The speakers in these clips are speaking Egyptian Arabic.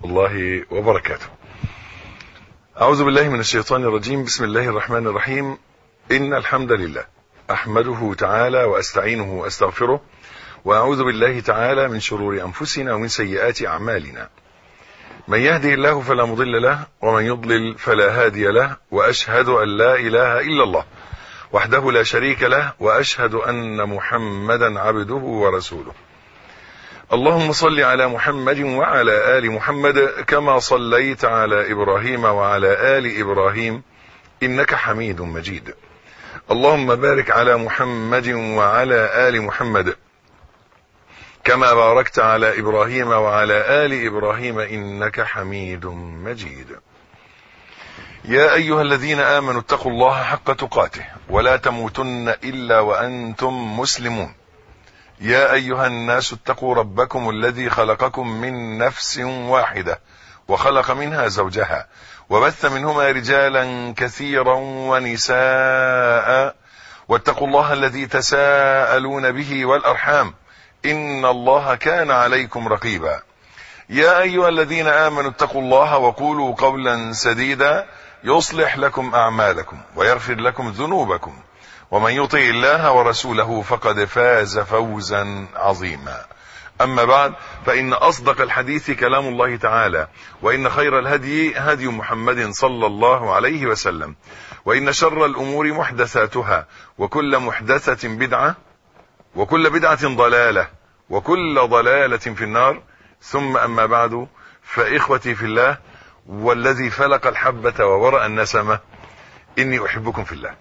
الله وبركاته أعوذ بالله من الشيطان الرجيم بسم الله الرحمن الرحيم إن الحمد لله أحمده تعالى وأستعينه وأستغفره وأعوذ بالله تعالى من شرور أنفسنا ومن سيئات أعمالنا من يهده الله فلا مضل له ومن يضلل فلا هادي له وأشهد أن لا إله إلا الله وحده لا شريك له وأشهد أن محمدا عبده ورسوله اللهم صل على محمد وعلى آل محمد كما صليت على إبراهيم وعلى آل إبراهيم إنك حميد مجيد اللهم بارك على محمد وعلى آل محمد كما باركت على إبراهيم وعلى آل إبراهيم إنك حميد مجيد يا أيها الذين آمنوا اتقوا الله حق تقاته ولا تموتن إلا وأنتم مسلمون يا أيها الناس اتقوا ربكم الذي خلقكم من نفس واحدة وخلق منها زوجها وبث منهما رجالا كثيرا ونساء واتقوا الله الذي تساءلون به والأرحام إن الله كان عليكم رقيبا يا أيها الذين آمنوا اتقوا الله وقولوا قولا سديدا يصلح لكم أعمالكم ويغفر لكم ذنوبكم ومن يطع الله ورسوله فقد فاز فوزا عظيما أما بعد فإن أصدق الحديث كلام الله تعالى وإن خير الهدي هدي محمد صلى الله عليه وسلم وإن شر الأمور محدثاتها وكل محدثة بدعة وكل بدعة ضلالة وكل ضلالة في النار ثم أما بعد فإخوتي في الله والذي فلق الحبة وورأ النسمة إني أحبكم في الله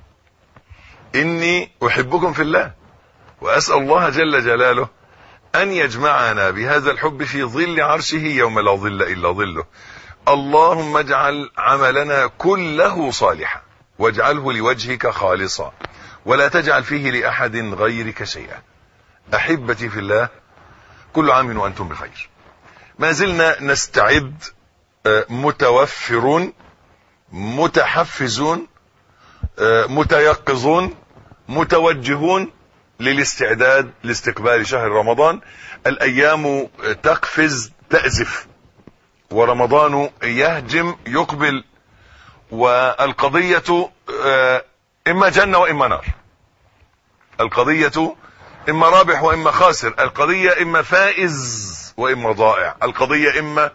إني أحبكم في الله وأسأل الله جل جلاله أن يجمعنا بهذا الحب في ظل عرشه يوم لا ظل إلا ظله اللهم اجعل عملنا كله صالحا واجعله لوجهك خالصا ولا تجعل فيه لأحد غيرك شيئا أحبتي في الله كل عام وأنتم بخير ما زلنا نستعد متوفرون متحفزون متيقظون متوجهون للاستعداد لاستقبال شهر رمضان الايام تقفز تأزف ورمضان يهجم يقبل والقضية اما جنة واما نار القضية اما رابح واما خاسر القضية اما فائز واما ضائع القضية اما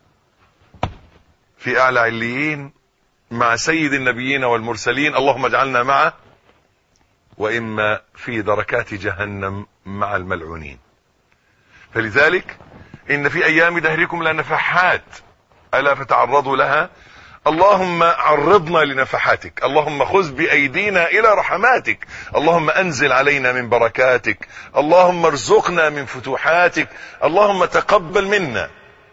في اعلى عليين مع سيد النبيين والمرسلين اللهم اجعلنا معه واما في دركات جهنم مع الملعونين فلذلك ان في ايام دهركم لنفحات الا فتعرضوا لها اللهم عرضنا لنفحاتك اللهم خذ بايدينا الى رحماتك اللهم انزل علينا من بركاتك اللهم ارزقنا من فتوحاتك اللهم تقبل منا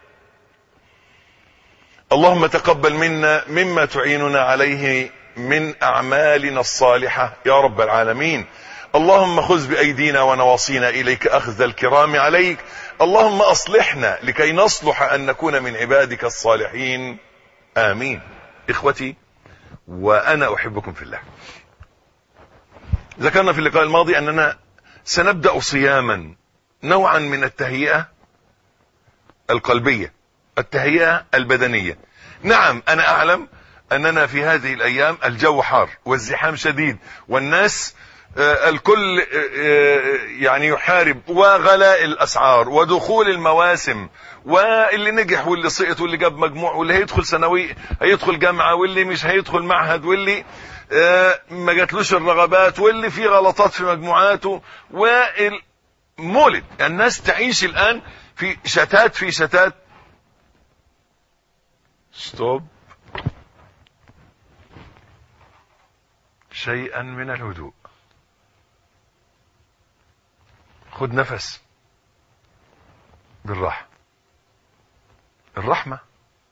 اللهم تقبل منا مما تعيننا عليه من اعمالنا الصالحة يا رب العالمين اللهم خذ بايدينا ونواصينا اليك اخذ الكرام عليك اللهم اصلحنا لكي نصلح ان نكون من عبادك الصالحين امين اخوتي وانا احبكم في الله ذكرنا في اللقاء الماضي اننا سنبدأ صياما نوعا من التهيئة القلبية التهيئة البدنية نعم انا اعلم اننا في هذه الايام الجو حار والزحام شديد والناس آه الكل آه يعني يحارب وغلاء الاسعار ودخول المواسم واللي نجح واللي سقط واللي جاب مجموع واللي هيدخل ثانوي هيدخل جامعه واللي مش هيدخل معهد واللي آه ما جاتلوش الرغبات واللي فيه غلطات في مجموعاته والمولد الناس تعيش الان في شتات في شتات ستوب شيئا من الهدوء خد نفس بالراحة الرحمة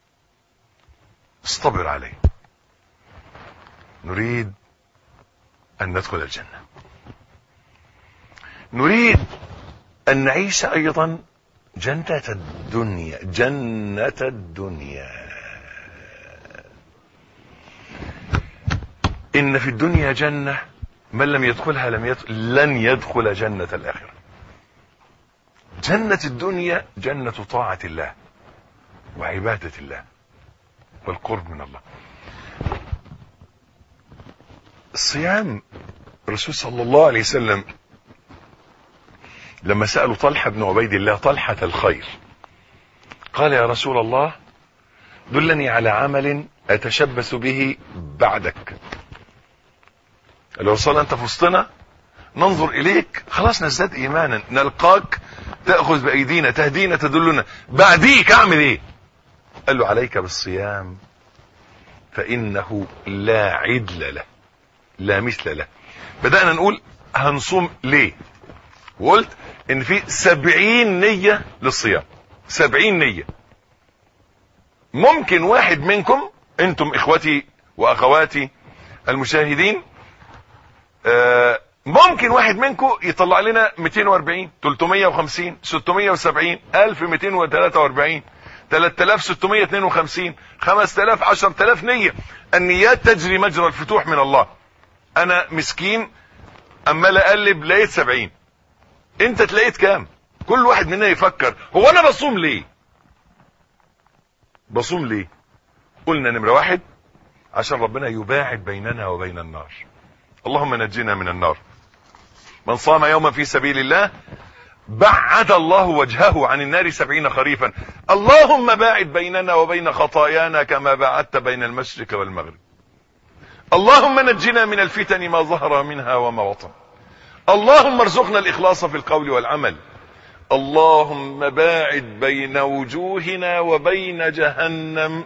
اصطبر عليه نريد أن ندخل الجنة نريد أن نعيش أيضا جنة الدنيا جنة الدنيا إن في الدنيا جنة من لم يدخلها لم يدخل لن يدخل جنة الآخرة جنة الدنيا جنة طاعة الله عبادة الله والقرب من الله الصيام الرسول صلى الله عليه وسلم لما سألوا طلحة بن عبيد الله طلحة الخير قال يا رسول الله دلني على عمل أتشبث به بعدك لو صلى أنت في وسطنا ننظر إليك خلاص نزداد إيمانا نلقاك تأخذ بأيدينا تهدينا تدلنا بعديك أعمل إيه قال له عليك بالصيام فإنه لا عدل له لا مثل له بدأنا نقول هنصوم ليه وقلت ان في سبعين نية للصيام سبعين نية ممكن واحد منكم انتم اخوتي واخواتي المشاهدين آه ممكن واحد منكم يطلع لنا 240 350 670 1243 3652 5000 10000 نية النيات تجري مجرى الفتوح من الله انا مسكين اما اقلب لقيت 70 انت تلاقيت كام كل واحد مننا يفكر هو انا بصوم ليه بصوم ليه قلنا نمرة واحد عشان ربنا يباعد بيننا وبين النار اللهم نجنا من النار من صام يوما في سبيل الله بعد الله وجهه عن النار سبعين خريفا اللهم باعد بيننا وبين خطايانا كما باعدت بين المشرق والمغرب اللهم نجنا من الفتن ما ظهر منها وما بطن اللهم ارزقنا الاخلاص في القول والعمل اللهم باعد بين وجوهنا وبين جهنم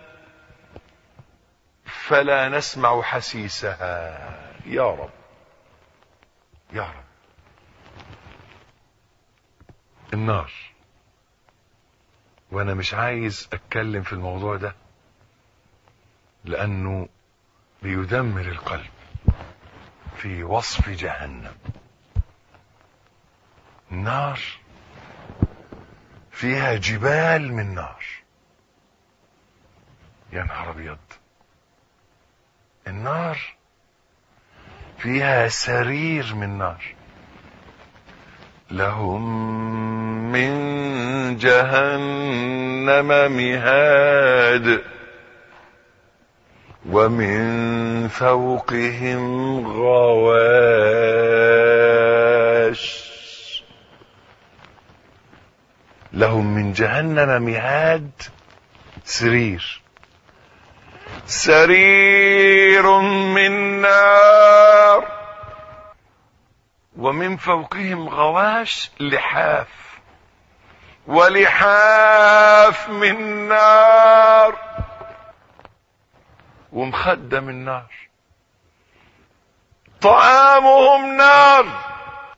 فلا نسمع حسيسها يا رب يا رب النار وانا مش عايز اتكلم في الموضوع ده لانه بيدمر القلب في وصف جهنم النار فيها جبال من نار يا نهار ابيض النار فيها سرير من نار لهم من جهنم مهاد ومن فوقهم غواش لهم من جهنم مهاد سرير سرير من نار ومن فوقهم غواش لحاف ولحاف من نار ومخدة من نار طعامهم نار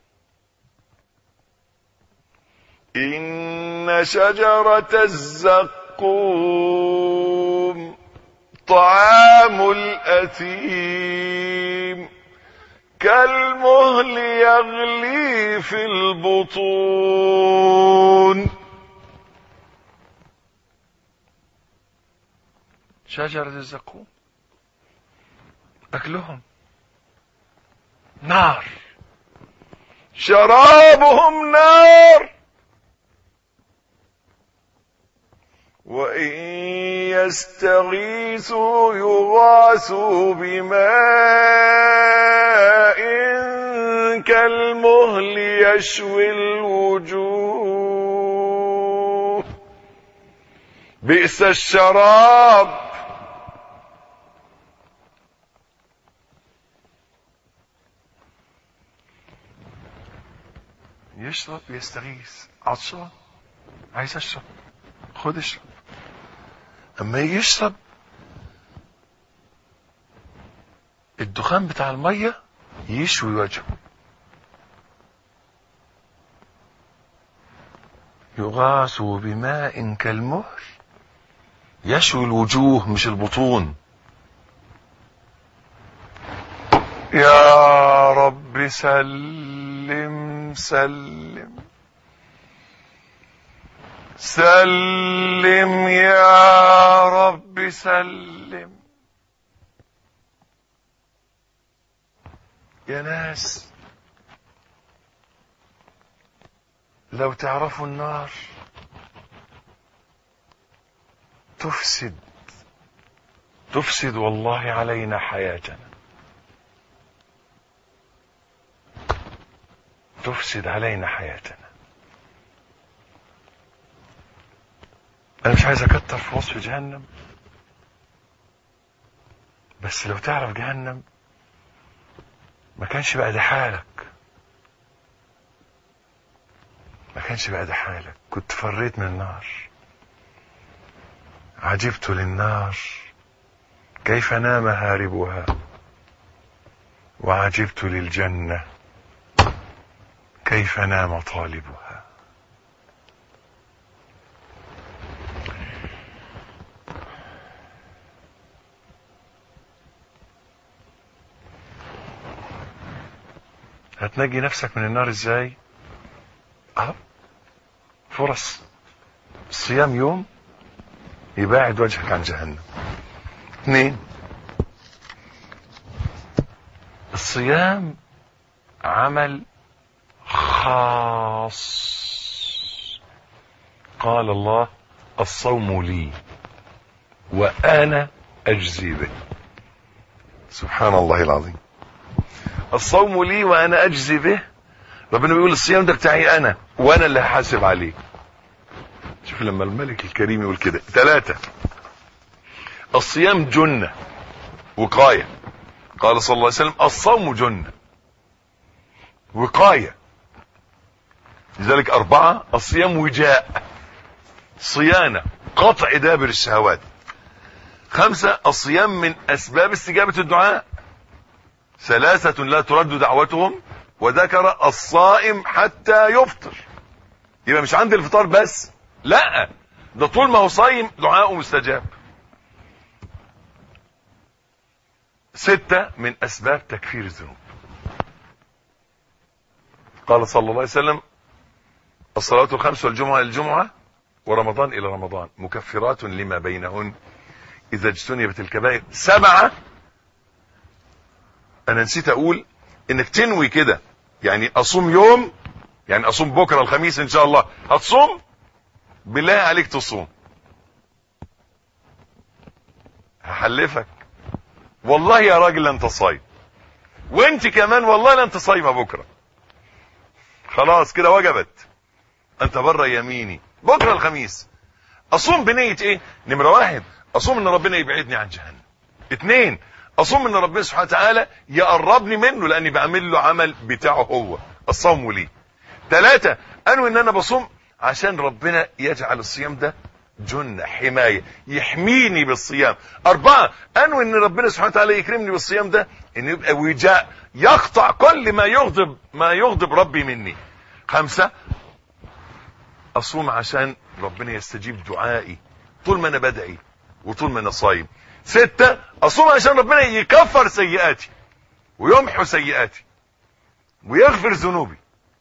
إن شجرة الزقوم طعام الأثيم كالمهل يغلي في البطون شجرة الزقوم أكلهم نار شرابهم نار وإن يستغيثوا يغاثوا بماء كالمهل يشوي الوجوه بئس الشراب يشرب يستغيث عطشان عايز اشرب خد اشرب اما يجي يشرب الدخان بتاع المية يشوي وجهه يغاث بماء كالمهل يشوي الوجوه مش البطون يا رب سلم سلم سلم يا رب سلم يا ناس لو تعرفوا النار تفسد تفسد والله علينا حياتنا تفسد علينا حياتنا انا مش عايز اكتر في وصف جهنم بس لو تعرف جهنم ما كانش بقى ده حالك ما كانش بقى ده حالك كنت فريت من النار عجبت للنار كيف نام هاربها وعجبت للجنة كيف نام طالبها هتنجي نفسك من النار ازاي اهو فرص صيام يوم يباعد وجهك عن جهنم اثنين الصيام عمل خاص قال الله الصوم لي وانا اجزي به سبحان الله العظيم الصوم لي وانا اجزي به ربنا بيقول الصيام ده بتاعي انا وانا اللي هحاسب عليه شوف لما الملك الكريم يقول كده ثلاثة الصيام جنة وقاية قال صلى الله عليه وسلم الصوم جنة وقاية لذلك أربعة الصيام وجاء صيانة قطع دابر الشهوات خمسة الصيام من أسباب استجابة الدعاء ثلاثة لا ترد دعوتهم وذكر الصائم حتى يفطر يبقى مش عند الفطار بس لا ده طول ما هو صايم دعاءه مستجاب ستة من أسباب تكفير الذنوب قال صلى الله عليه وسلم الصلاة الخمس والجمعة الجمعة ورمضان إلى رمضان مكفرات لما بينهن إذا اجتنبت الكبائر سبعة أنا نسيت أقول إنك تنوي كده يعني أصوم يوم يعني أصوم بكرة الخميس إن شاء الله هتصوم بالله عليك تصوم هحلفك والله يا راجل انت صايم وانت كمان والله لا انت صايمه بكره خلاص كده وجبت انت بره يميني بكره الخميس اصوم بنيه ايه نمره واحد اصوم ان ربنا يبعدني عن جهنم اتنين اصوم ان ربنا سبحانه وتعالى يقربني منه لاني بعمل له عمل بتاعه هو الصوم لي ثلاثة انوي ان انا بصوم عشان ربنا يجعل الصيام ده جنة حماية يحميني بالصيام أربعة أنوي أن ربنا سبحانه وتعالى يكرمني بالصيام ده أن يبقى وجاء يقطع كل ما يغضب ما يغضب ربي مني خمسة أصوم عشان ربنا يستجيب دعائي طول ما أنا بدعي وطول ما أنا صايم ستة أصوم عشان ربنا يكفر سيئاتي ويمحو سيئاتي ويغفر ذنوبي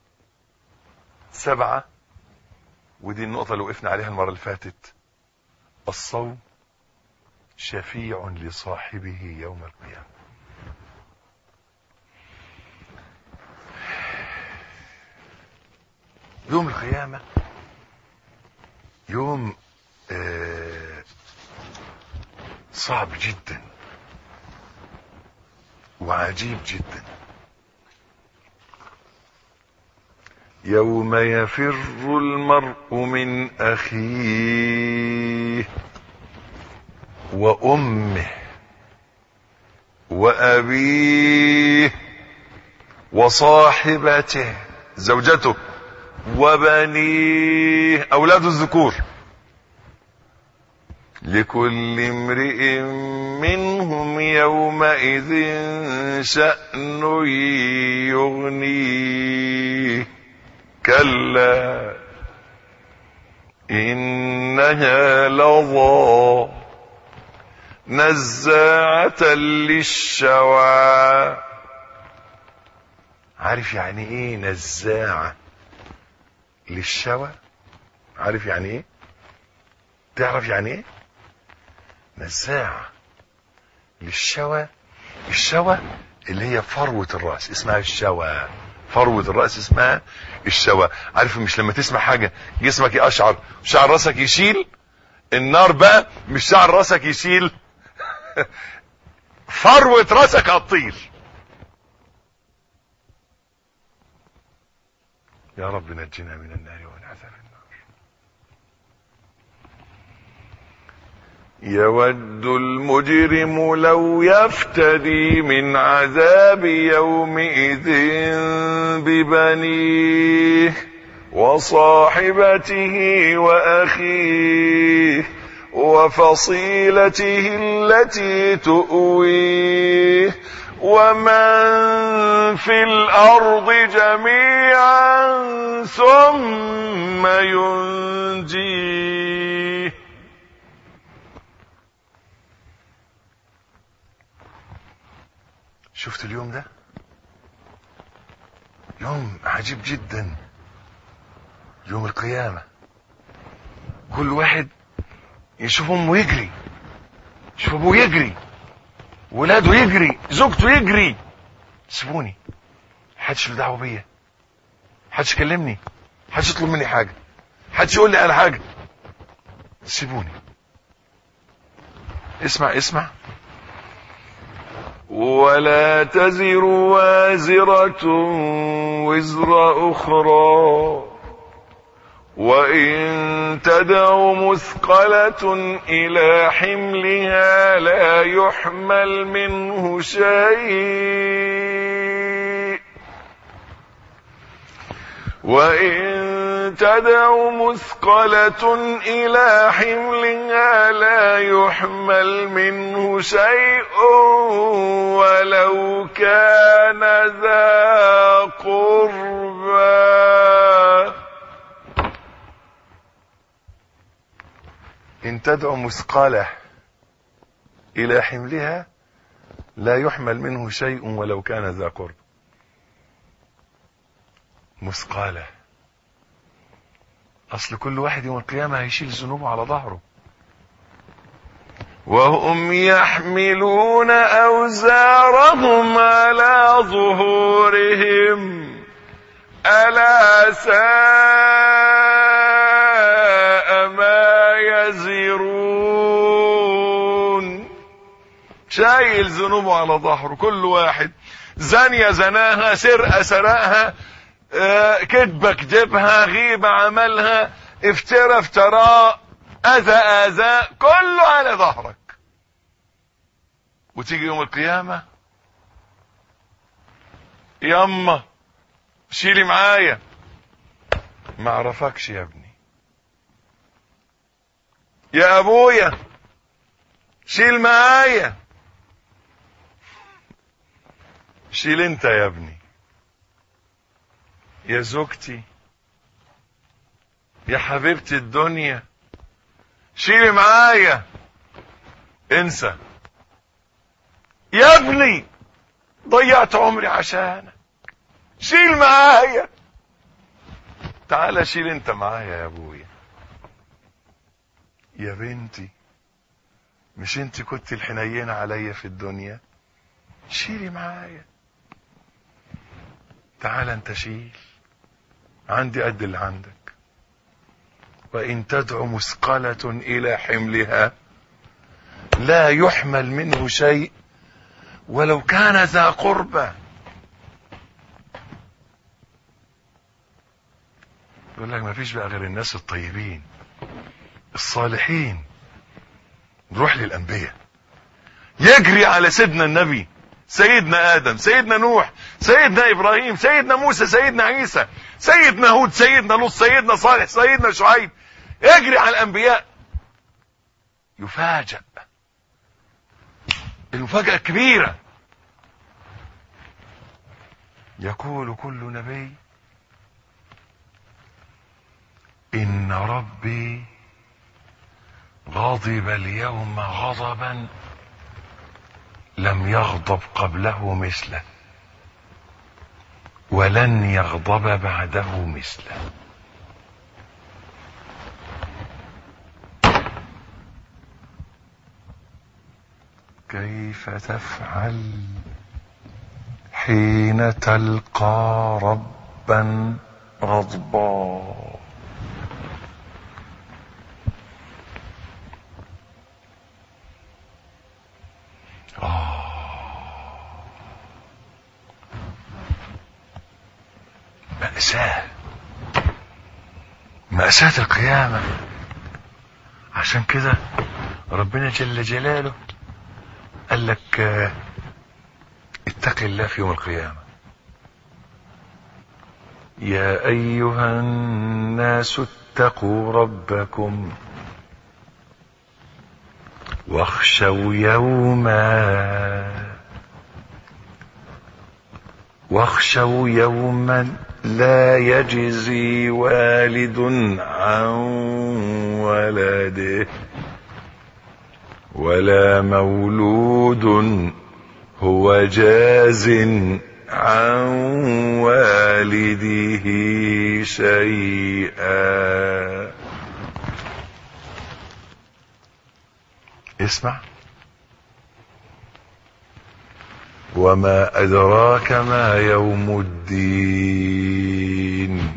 سبعة ودي النقطة اللي وقفنا عليها المرة اللي فاتت الصوم شفيع لصاحبه يوم القيامة يوم القيامة يوم آه صعب جدا وعجيب جدا يوم يفر المرء من اخيه وامه وابيه وصاحبته زوجته وبنيه اولاده الذكور لكل امرئ منهم يومئذ شأن يغنيه كلا إنها لظى نزاعة للشوى عارف يعني ايه نزاعة للشوى عارف يعني ايه تعرف يعني ايه نزاعة للشوى الشوى اللي هي فروة الرأس اسمها الشوى فروة الرأس اسمها الشوى عارف مش لما تسمع حاجة جسمك يقشعر شعر راسك يشيل النار بقى مش شعر راسك يشيل فروة راسك هتطير يا رب نجنا من النار ومن عذاب النار يود المجرم لو يفتدي من عذاب يومئذ ببنيه وصاحبته واخيه وفصيلته التي تؤويه ومن في الارض جميعا ثم ينجيه شفت اليوم ده يوم عجيب جدا يوم القيامة كل واحد يشوف امه يجري يشوف ابوه يجري ولاده يجري زوجته يجري سيبوني محدش له دعوه بيا محدش يكلمني محدش يطلب مني حاجه محدش يقول لي على حاجه سيبوني اسمع اسمع ولا تزر وازرة وزر أخرى وإن تدع مثقلة إلى حملها لا يحمل منه شيء وإن تدع مثقلة إلى حملها لا يحمل منه شيء ولو كان ذا قربى إن تدع مثقلة إلى حملها لا يحمل منه شيء ولو كان ذا قرب مثقالة أصل كل واحد يوم القيامة هيشيل ذنوبه على ظهره وهم يحملون أوزارهم على ظهورهم ألا ساء ما يزرون شايل ذنوبه على ظهره كل واحد زانية زناها سرقة سرقها آه، كذبة كذبها غيبة عملها افترى افتراء اذى اذى كله على ظهرك وتيجي يوم القيامة يما شيلي معايا ما اعرفكش يا ابني يا ابويا شيل معايا شيل انت يا ابني يا زوجتي يا حبيبتي الدنيا شيلي معايا انسى يا ابني ضيعت عمري عشانك شيل معايا تعال شيل انت معايا يا ابويا يا بنتي مش انت كنت الحنينة عليا في الدنيا شيلي معايا تعال انت شيل عندي قد اللي عندك وإن تدع مثقلة إلى حملها لا يحمل منه شيء ولو كان ذا قربى يقول لك ما فيش بقى غير الناس الطيبين الصالحين نروح للأنبياء يجري على سيدنا النبي سيدنا آدم سيدنا نوح سيدنا إبراهيم سيدنا موسى سيدنا عيسى سيدنا هود سيدنا لوط سيدنا صالح سيدنا شعيب يجري على الأنبياء يفاجأ المفاجأة كبيرة يقول كل نبي إن ربي غضب اليوم غضبا لم يغضب قبله مثله ولن يغضب بعده مثله كيف تفعل حين تلقى ربا غضبا مأساة مأساة القيامة عشان كده ربنا جل جلاله قال لك آه، اتق الله في يوم القيامة يا أيها الناس اتقوا ربكم واخشوا يوما واخشوا يوما لا يجزي والد عن ولده ولا مولود هو جاز عن والده شيئا اسمع وما أدراك ما يوم الدين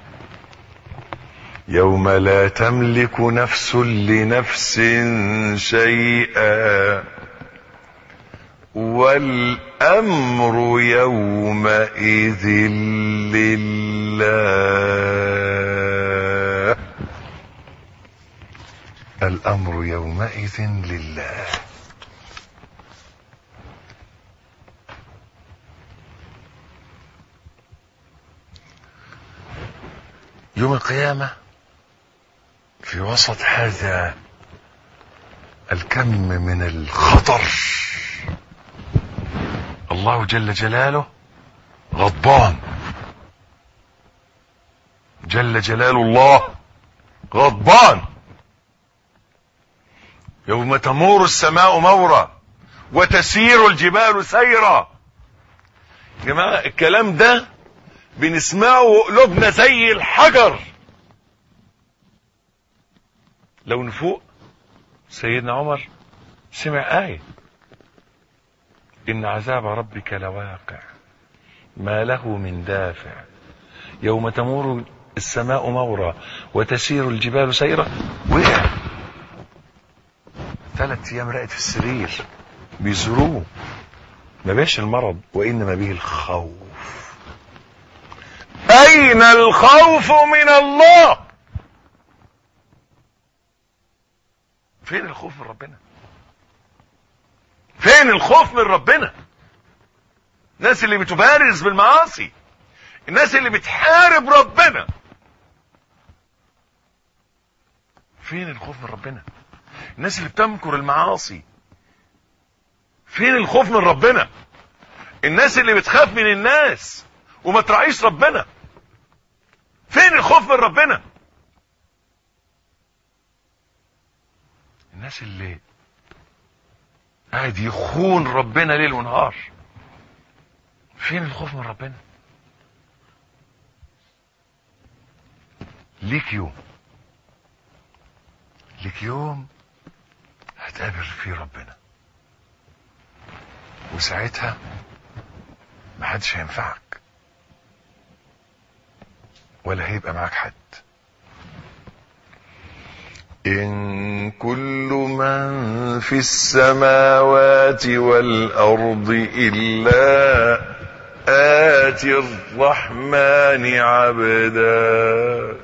يوم لا تملك نفس لنفس شيئا والأمر يومئذ لله الأمر يومئذ لله يوم القيامة في وسط هذا الكم من الخطر الله جل جلاله غضبان جل جلال الله غضبان يوم تمور السماء مورا وتسير الجبال سيرا يا جماعة الكلام ده بنسمعه وقلوبنا زي الحجر لو نفوق سيدنا عمر سمع آية إن عذاب ربك لواقع ما له من دافع يوم تمور السماء مورا وتسير الجبال سيرا وقع ثلاث ايام رقت في السرير بيزوروه ما بيش المرض وانما به الخوف اين الخوف من الله فين الخوف من ربنا فين الخوف من ربنا الناس اللي بتبارز بالمعاصي الناس اللي بتحارب ربنا فين الخوف من ربنا الناس اللي بتمكر المعاصي فين الخوف من ربنا الناس اللي بتخاف من الناس وما تراعيش ربنا فين الخوف من ربنا الناس اللي قاعد يخون ربنا ليل ونهار فين الخوف من ربنا ليك يوم ليك يوم هتقابل فيه ربنا وساعتها محدش هينفعك ولا هيبقى معاك حد إن كل من في السماوات والأرض إلا آتي الرحمن عبدا